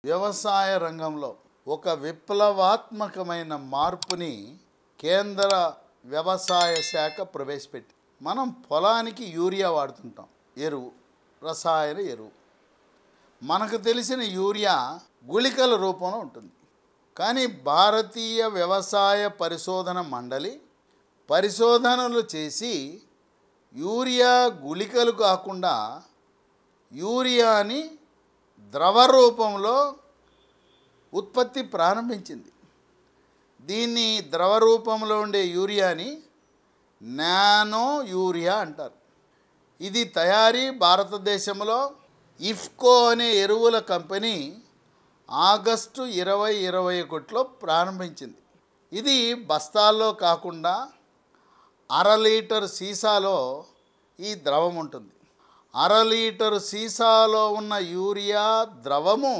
వ్యవసాయ రంగంలో ఒక విప్లవాత్మకమైన మార్పుని కేంద్ర వ్యవసాయ శాఖ ప్రవేశపెట్టి మనం పొలానికి యూరియా వాడుతుంటాం ఎరువు రసాయన ఎరువు మనకు తెలిసిన యూరియా గుళికల రూపంలో ఉంటుంది కానీ భారతీయ వ్యవసాయ పరిశోధన మండలి పరిశోధనలు చేసి యూరియా గుళికలు కాకుండా యూరియాని ద్రవ రూపంలో ఉత్పత్తి ప్రారంభించింది దీన్ని ద్రవ రూపంలో ఉండే యూరియాని నానో యూరియా అంటారు ఇది తయారీ భారతదేశంలో ఇఫ్కో అనే ఎరువుల కంపెనీ ఆగస్టు ఇరవై ఇరవై ఒకటిలో ప్రారంభించింది ఇది బస్తాల్లో కాకుండా అర లీటర్ సీసాలో ఈ ద్రవం ఉంటుంది అర లీటర్ సీసాలో ఉన్న యూరియా ద్రవము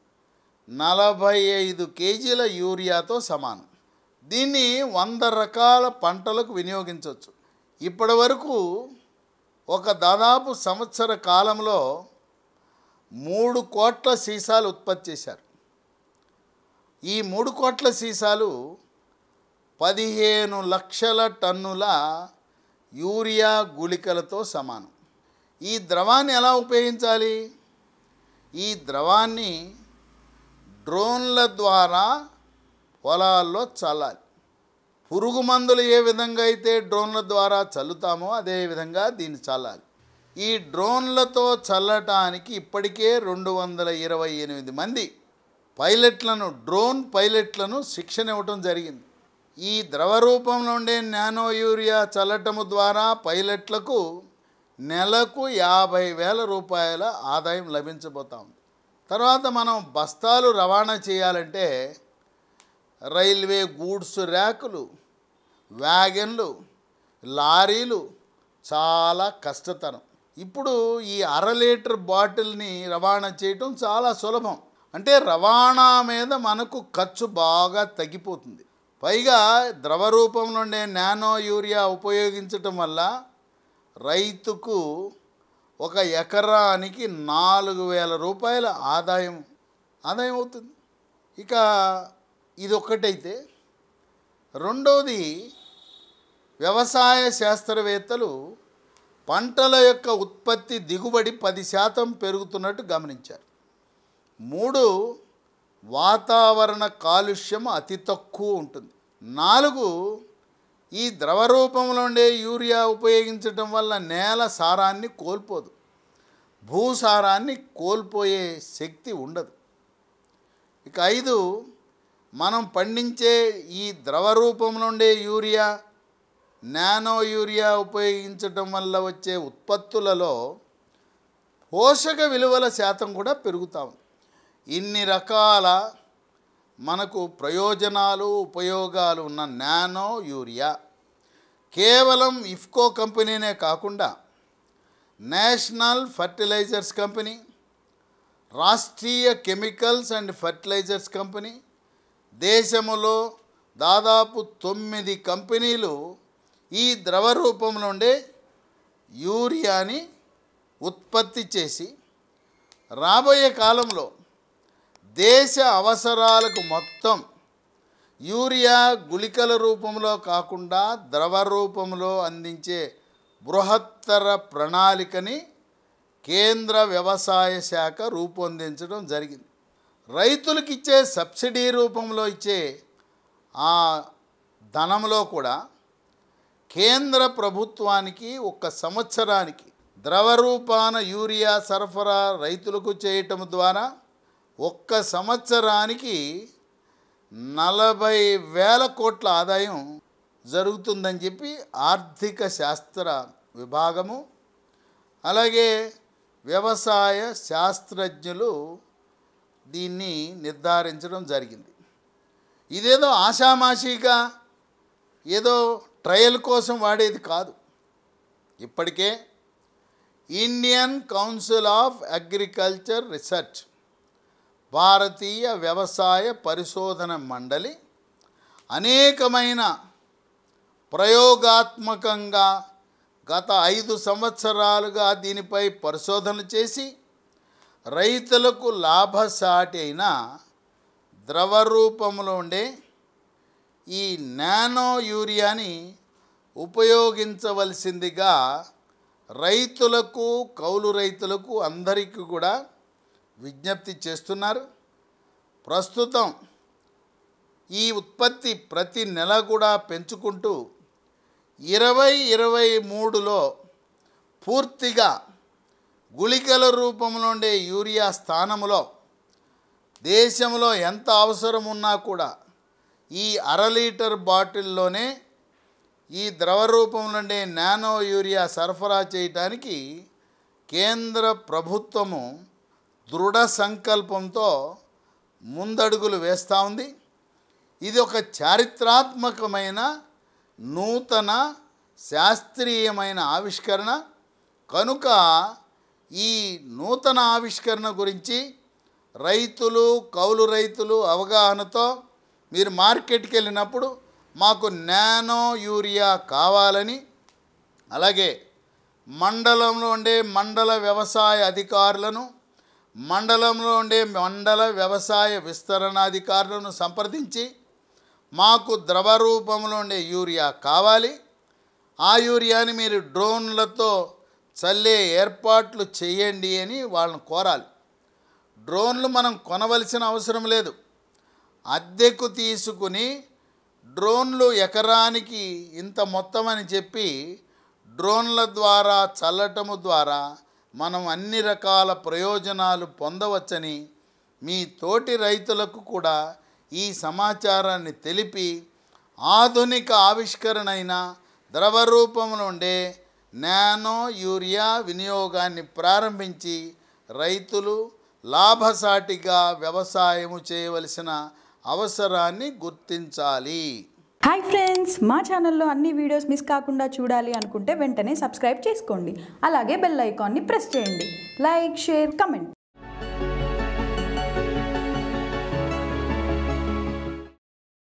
నలభై ఐదు కేజీల యూరియాతో సమానం దీన్ని వంద రకాల పంటలకు వినియోగించవచ్చు ఇప్పటి వరకు ఒక దాదాపు సంవత్సర కాలంలో మూడు కోట్ల సీసాలు ఉత్పత్తి చేశారు ఈ మూడు కోట్ల సీసాలు పదిహేను లక్షల టన్నుల యూరియా గుళికలతో సమానం ఈ ద్రవాన్ని ఎలా ఉపయోగించాలి ఈ ద్రవాన్ని డ్రోన్ల ద్వారా పొలాల్లో చల్లాలి పురుగు మందులు ఏ విధంగా అయితే డ్రోన్ల ద్వారా చల్లుతామో అదే విధంగా దీన్ని చల్లాలి ఈ డ్రోన్లతో చల్లటానికి ఇప్పటికే రెండు వందల ఇరవై ఎనిమిది మంది పైలట్లను డ్రోన్ పైలట్లను శిక్షణ ఇవ్వటం జరిగింది ఈ ద్రవ రూపంలో ఉండే నానో యూరియా చల్లటము ద్వారా పైలట్లకు నెలకు యాభై వేల రూపాయల ఆదాయం లభించబోతా ఉంది తర్వాత మనం బస్తాలు రవాణా చేయాలంటే రైల్వే గూడ్స్ ర్యాకులు వ్యాగన్లు లారీలు చాలా కష్టతరం ఇప్పుడు ఈ అర లీటర్ బాటిల్ని రవాణా చేయటం చాలా సులభం అంటే రవాణా మీద మనకు ఖర్చు బాగా తగ్గిపోతుంది పైగా ద్రవ రూపంలో ఉండే నానో యూరియా ఉపయోగించటం వల్ల రైతుకు ఒక ఎకరానికి నాలుగు వేల రూపాయల ఆదాయం ఆదాయం అవుతుంది ఇక ఇది ఒక్కటైతే రెండవది వ్యవసాయ శాస్త్రవేత్తలు పంటల యొక్క ఉత్పత్తి దిగుబడి పది శాతం పెరుగుతున్నట్టు గమనించారు మూడు వాతావరణ కాలుష్యం అతి తక్కువ ఉంటుంది నాలుగు ఈ ద్రవ రూపంలో ఉండే యూరియా ఉపయోగించటం వల్ల నేల సారాన్ని కోల్పోదు భూసారాన్ని కోల్పోయే శక్తి ఉండదు ఇక ఐదు మనం పండించే ఈ ద్రవ రూపంలో ఉండే యూరియా నానో యూరియా ఉపయోగించటం వల్ల వచ్చే ఉత్పత్తులలో పోషక విలువల శాతం కూడా పెరుగుతా ఉంది ఇన్ని రకాల మనకు ప్రయోజనాలు ఉపయోగాలు ఉన్న నానో యూరియా కేవలం ఇఫ్కో కంపెనీనే కాకుండా national fertilizers company Rashtriya chemicals and fertilizers company దేశంలో దాదాపు తొమ్మిది కంపెనీలు ఈ ద్రవ రూపంలో ఉండే యూరియాని ఉత్పత్తి చేసి రాబోయే కాలంలో దేశ అవసరాలకు మొత్తం యూరియా గుళికల రూపంలో కాకుండా ద్రవ రూపంలో అందించే బృహత్తర ప్రణాళికని కేంద్ర వ్యవసాయ శాఖ రూపొందించడం జరిగింది రైతులకు ఇచ్చే సబ్సిడీ రూపంలో ఇచ్చే ఆ ధనంలో కూడా కేంద్ర ప్రభుత్వానికి ఒక సంవత్సరానికి ద్రవ రూపాన యూరియా సరఫరా రైతులకు చేయటం ద్వారా ఒక్క సంవత్సరానికి నలభై వేల కోట్ల ఆదాయం జరుగుతుందని చెప్పి ఆర్థిక శాస్త్ర విభాగము అలాగే వ్యవసాయ శాస్త్రజ్ఞులు దీన్ని నిర్ధారించడం జరిగింది ఇదేదో ఆషామాషిగా ఏదో ట్రయల్ కోసం వాడేది కాదు ఇప్పటికే Indian council of agriculture research భారతీయ వ్యవసాయ పరిశోధన మండలి అనేకమైన ప్రయోగాత్మకంగా గత ఐదు సంవత్సరాలుగా దీనిపై పరిశోధనలు చేసి రైతులకు లాభసాటి అయిన ద్రవ రూపంలో ఉండే ఈ నానో యూరియాని ఉపయోగించవలసిందిగా రైతులకు కౌలు రైతులకు అందరికీ కూడా విజ్ఞప్తి చేస్తున్నారు ప్రస్తుతం ఈ ఉత్పత్తి ప్రతి నెల కూడా పెంచుకుంటూ ఇరవై ఇరవై మూడులో పూర్తిగా గుళికల రూపంలో ఉండే యూరియా స్థానంలో దేశంలో ఎంత అవసరం ఉన్నా కూడా ఈ అర లీటర్ బాటిల్లోనే ఈ ద్రవ రూపంలో ఉండే నానో యూరియా సరఫరా చేయటానికి కేంద్ర ప్రభుత్వము దృఢ సంకల్పంతో ముందడుగులు వేస్తూ ఉంది ఇది ఒక చారిత్రాత్మకమైన నూతన శాస్త్రీయమైన ఆవిష్కరణ కనుక ఈ నూతన ఆవిష్కరణ గురించి రైతులు కౌలు రైతులు అవగాహనతో మీరు మార్కెట్కి వెళ్ళినప్పుడు మాకు నానో యూరియా కావాలని అలాగే మండలంలో ఉండే మండల వ్యవసాయ అధికారులను మండలంలో ఉండే మండల వ్యవసాయ విస్తరణాధికారులను సంప్రదించి మాకు ద్రవ రూపంలో ఉండే యూరియా కావాలి ఆ యూరియాని మీరు డ్రోన్లతో చల్లే ఏర్పాట్లు చేయండి అని వాళ్ళని కోరాలి డ్రోన్లు మనం కొనవలసిన అవసరం లేదు అద్దెకు తీసుకుని డ్రోన్లు ఎకరానికి ఇంత మొత్తం అని చెప్పి డ్రోన్ల ద్వారా చల్లటము ద్వారా మనం అన్ని రకాల ప్రయోజనాలు పొందవచ్చని మీ తోటి రైతులకు కూడా ఈ సమాచారాన్ని తెలిపి ఆధునిక ఆవిష్కరణ అయిన ద్రవ రూపంలో ఉండే నానో యూరియా వినియోగాన్ని ప్రారంభించి రైతులు లాభసాటిగా వ్యవసాయము చేయవలసిన అవసరాన్ని గుర్తించాలి హాయ్ ఫ్రెండ్స్ మా ఛానల్లో అన్ని వీడియోస్ మిస్ కాకుండా చూడాలి అనుకుంటే వెంటనే సబ్స్క్రైబ్ చేసుకోండి అలాగే బెల్ ఐకాన్ని ప్రెస్ చేయండి లైక్ షేర్ కమెంట్